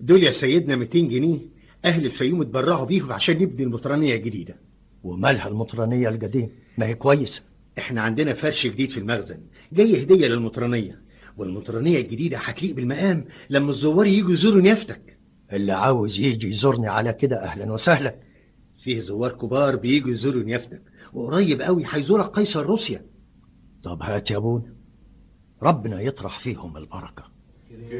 دول يا سيدنا 200 جنيه اهل الفيوم اتبرعوا بيهم عشان نبني المطرانيه الجديده ومالها المطرانية القديم ما هي كويسة احنا عندنا فرش جديد في المخزن جاي هديه للمطرانيه والمطرانيه الجديده هتليق بالمقام لما الزوار يجوا يزوروا نيافتك اللي عاوز يجي يزورني على كده أهلا وسهلا فيه زوار كبار بيجوا يزوروا نيافتك وقريب قوي هيزورك قيصر روسيا طب هات يا ابونا ربنا يطرح فيهم البركة